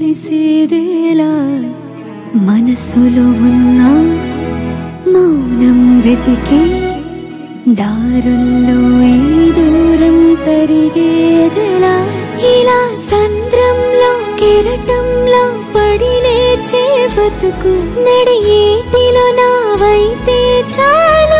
తెలిసేదేలా మనసులో ఉన్న మౌనం వెతికే దారుల్లో ఈ దూరం తరిగేదెలా ఇలా సంద్రంలో కెరటంలో పడి లేచే బతుకు నడియేటిలో నావైతే చాలు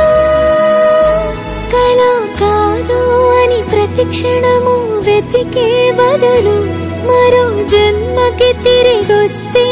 కళ కాదు అని ప్రతి క్షణము వెతికే బదులు మరో జన్మకి తిరిగొస్తే